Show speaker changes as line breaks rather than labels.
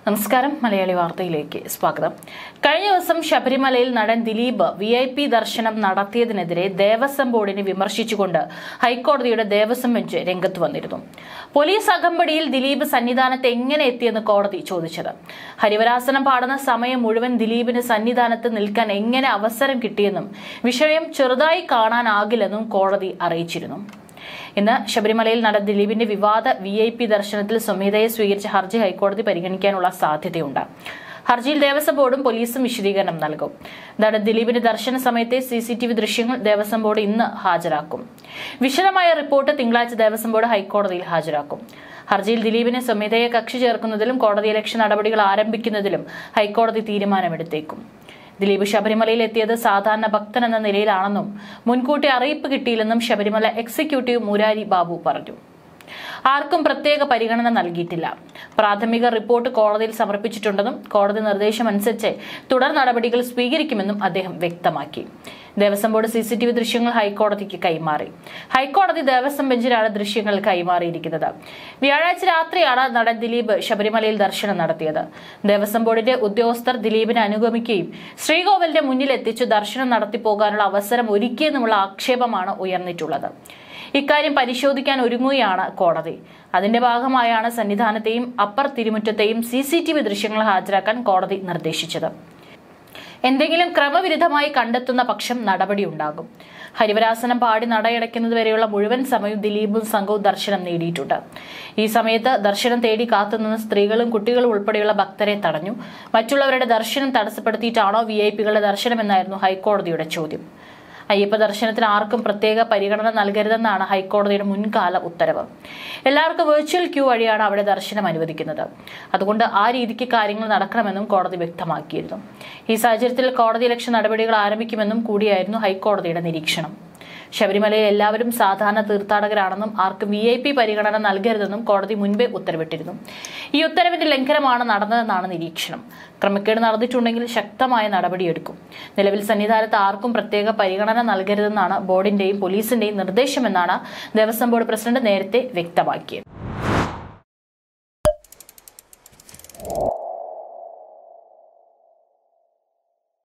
നമസ്കാരം മലയാളി വാർത്തയിലേക്ക് സ്വാഗതം കഴിഞ്ഞ ദിവസം ശബരിമലയിൽ നടൻ ദിലീപ് വി ഐ പി ദർശനം നടത്തിയതിനെതിരെ ദേവസ്വം ബോർഡിനെ വിമർശിച്ചുകൊണ്ട് ഹൈക്കോടതിയുടെ ദേവസ്വം ബെഞ്ച് രംഗത്ത് വന്നിരുന്നു പോലീസ് അകമ്പടിയിൽ ദിലീപ് സന്നിധാനത്ത് എങ്ങനെ എത്തിയെന്ന് കോടതി ചോദിച്ചത് ഹരിവരാസനം പാടുന്ന സമയം മുഴുവൻ ദിലീപിന് സന്നിധാനത്ത് നിൽക്കാൻ എങ്ങനെ അവസരം കിട്ടിയെന്നും വിഷയം ചെറുതായി കാണാനാകില്ലെന്നും കോടതി അറിയിച്ചിരുന്നു ഇന്ന് ശബരിമലയിൽ നടന്ന ദിലീപിന്റെ വിവാദ വി ഐ പി ദർശനത്തിൽ സ്വമേധയെ സ്വീകരിച്ച ഹർജി ഹൈക്കോടതി പരിഗണിക്കാനുള്ള സാധ്യതയുണ്ട് ഹർജിയിൽ ദേവസ്വം ബോർഡും പോലീസും വിശദീകരണം നൽകും നടൻ ദിലീപിന്റെ ദർശന സമയത്തെ സി സി ടി വി ദൃശ്യങ്ങൾ ദേവസ്വം ബോർഡ് ഇന്ന് ഹാജരാക്കും വിശദമായ റിപ്പോർട്ട് തിങ്കളാഴ്ച ദേവസ്വം ബോർഡ് ഹൈക്കോടതിയിൽ ഹാജരാക്കും ഹർജിയിൽ ദിലീപിനെ സ്വമേധയെ കക്ഷി ചേർക്കുന്നതിലും കോടതി ലക്ഷ്യ നടപടികൾ ആരംഭിക്കുന്നതിലും ഹൈക്കോടതി തീരുമാനമെടുത്തേക്കും ദിലീപ് ശബരിമലയിൽ എത്തിയത് സാധാരണ ഭക്തൻ എന്ന നിലയിലാണെന്നും മുൻകൂട്ടി അറിയിപ്പ് കിട്ടിയില്ലെന്നും ശബരിമല എക്സിക്യൂട്ടീവ് മുരാരി ബാബു പറഞ്ഞു ആർക്കും പ്രത്യേക പരിഗണന നൽകിയിട്ടില്ല പ്രാഥമിക റിപ്പോർട്ട് കോടതിയിൽ സമർപ്പിച്ചിട്ടുണ്ടെന്നും കോടതി നിർദ്ദേശമനുസരിച്ച് തുടർ നടപടികൾ സ്വീകരിക്കുമെന്നും അദ്ദേഹം വ്യക്തമാക്കി Devaswom board C C T V ദൃശ്യങ്ങൾ ഹൈക്കോടതിക്ക് കൈമാറി ഹൈക്കോടതി ദേവസ്വം ബെഞ്ചിലാണ് ദൃശ്യങ്ങൾ കൈമാറിയിരിക്കുന്നത് വ്യാഴാഴ്ച രാത്രിയാണ് നടൻ ദിലീപ് ശബരിമലയിൽ ദർശനം നടത്തിയത് ദേവസ്വം ബോർഡിന്റെ ഉദ്യോഗസ്ഥർ ദിലീപിനെ അനുഗമിക്കുകയും ശ്രീകോവിലിന്റെ മുന്നിൽ എത്തിച്ചു ദർശനം നടത്തി പോകാനുള്ള അവസരം ഒരുക്കിയെന്നുമുള്ള ആക്ഷേപമാണ് ഉയർന്നിട്ടുള്ളത് ഇക്കാര്യം പരിശോധിക്കാൻ ഒരുങ്ങുകയാണ് കോടതി അതിന്റെ ഭാഗമായാണ് സന്നിധാനത്തെയും അപ്പർ തിരുമുറ്റത്തെയും സി സി ടി വി ദൃശ്യങ്ങൾ ഹാജരാക്കാൻ കോടതി നിർദ്ദേശിച്ചത് എന്തെങ്കിലും ക്രമവിരുദ്ധമായി കണ്ടെത്തുന്ന പക്ഷം നടപടിയുണ്ടാകും ഹരിവരാസനം പാടി നടയടയ്ക്കുന്നത് വരെയുള്ള മുഴുവൻ സമയവും ദിലീപും സംഘവും ദർശനം നേടിയിട്ടുണ്ട് ഈ സമയത്ത് ദർശനം തേടി കാത്തുനിന്ന സ്ത്രീകളും കുട്ടികളും ഉൾപ്പെടെയുള്ള ഭക്തരെ തടഞ്ഞു മറ്റുള്ളവരുടെ ദർശനം തടസ്സപ്പെടുത്തിയിട്ടാണോ വി ഐ പികളുടെ ദർശനമെന്നായിരുന്നു ഹൈക്കോടതിയുടെ ചോദ്യം അയ്യപ്പ ദർശനത്തിന് ആർക്കും പ്രത്യേക പരിഗണന നൽകരുതെന്നാണ് ഹൈക്കോടതിയുടെ മുൻകാല ഉത്തരവ് എല്ലാവർക്കും വെർച്വൽ ക്യൂ വഴിയാണ് അവിടെ ദർശനം അനുവദിക്കുന്നത് അതുകൊണ്ട് ആ രീതിക്ക് കാര്യങ്ങൾ നടക്കണമെന്നും കോടതി വ്യക്തമാക്കിയിരുന്നു ഈ സാഹചര്യത്തിൽ കോടതി ലക്ഷ്യ നടപടികൾ ആരംഭിക്കുമെന്നും കൂടിയായിരുന്നു ഹൈക്കോടതിയുടെ നിരീക്ഷണം ശബരിമലയിൽ എല്ലാവരും സാധാരണ തീർത്ഥാടകരാണെന്നും ആർക്കും വി ഐ പി പരിഗണന നൽകരുതെന്നും കോടതി മുൻപേ ഉത്തരവിട്ടിരുന്നു ഈ ഉത്തരവിന്റെ ലംഘനമാണ് നടന്നതെന്നാണ് നിരീക്ഷണം ക്രമക്കേട് നടന്നിട്ടുണ്ടെങ്കിൽ ശക്തമായ നടപടിയെടുക്കും നിലവിൽ സന്നിധാനത്ത് ആർക്കും പ്രത്യേക പരിഗണന നൽകരുതെന്നാണ് ബോർഡിന്റെയും പോലീസിന്റെയും നിർദ്ദേശമെന്നാണ് ദേവസ്വം ബോർഡ് പ്രസിഡന്റ് നേരത്തെ വ്യക്തമാക്കിയത്